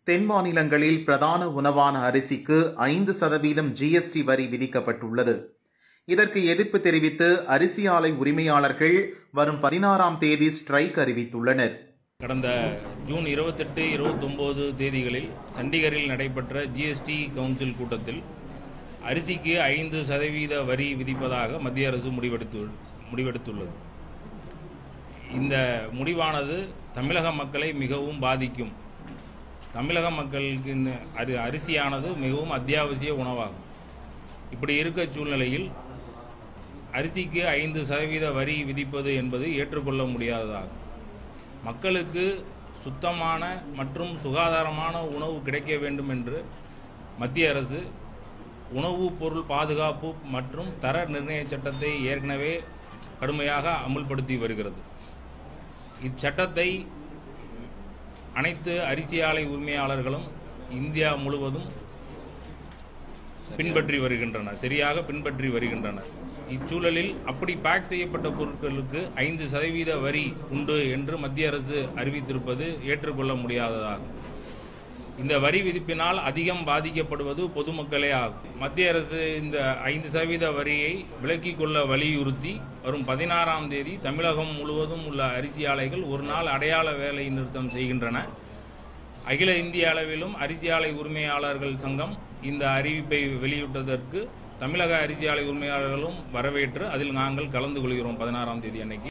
தென் மாநிலங்களில் பிரதான உணவான அரிசிக்கு ஐந்து சதவீதம் ஜிஎஸ்டி வரி விதிக்கப்பட்டுள்ளது இதற்கு எதிர்ப்பு தெரிவித்து அரிசி ஆலை உரிமையாளர்கள் வரும் பதினாறாம் தேதி ஸ்ட்ரைக் அறிவித்துள்ளனர் கடந்த ஜூன் இருபத்தெட்டு இருபத்தொம்போது தேதிகளில் சண்டிகரில் நடைபெற்ற ஜிஎஸ்டி கவுன்சில் கூட்டத்தில் அரிசிக்கு ஐந்து சதவீத வரி விதிப்பதாக மத்திய அரசு முடிவெடுத்து முடிவெடுத்துள்ளது இந்த முடிவானது தமிழக மக்களை மிகவும் பாதிக்கும் தமிழக மக்களுக்கு இந்த அரி அரிசியானது மிகவும் அத்தியாவசிய உணவாகும் இப்படி இருக்க சூழ்நிலையில் அரிசிக்கு ஐந்து சதவீத வரி விதிப்பது என்பது ஏற்றுக்கொள்ள முடியாததாகும் மக்களுக்கு சுத்தமான மற்றும் சுகாதாரமான உணவு கிடைக்க வேண்டும் என்று மத்திய அரசு உணவுப் பொருள் பாதுகாப்பு மற்றும் தர நிர்ணய சட்டத்தை ஏற்கனவே கடுமையாக அமுல்படுத்தி வருகிறது இச்சட்டத்தை அனைத்து அரிசி ஆலை உரிமையாளர்களும் இந்தியா முழுவதும் பின்பற்றி வருகின்றனர் சரியாக பின்பற்றி வருகின்றனர் இச்சூழலில் அப்படி பேக் செய்யப்பட்ட பொருட்களுக்கு ஐந்து சதவீத வரி உண்டு என்று மத்திய அரசு அறிவித்திருப்பது ஏற்றுக்கொள்ள முடியாததாகும் இந்த வரி விதிப்பினால் அதிகம் பாதிக்கப்படுவது பொதுமக்களே ஆகும் மத்திய அரசு இந்த ஐந்து சதவீத வரியை விலக்கிக் கொள்ள வலியுறுத்தி வரும் பதினாறாம் தேதி தமிழகம் முழுவதும் உள்ள அரிசி ஆலைகள் ஒரு நாள் அடையாள வேலை நிறுத்தம் செய்கின்றன அகில இந்திய அளவிலும் அரிசி ஆலை உரிமையாளர்கள் சங்கம் இந்த அறிவிப்பை வெளியிட்டதற்கு தமிழக அரிசி ஆலை உரிமையாளர்களும் வரவேற்று அதில் நாங்கள் கலந்து கொள்கிறோம் பதினாறாம் தேதி அன்னைக்கு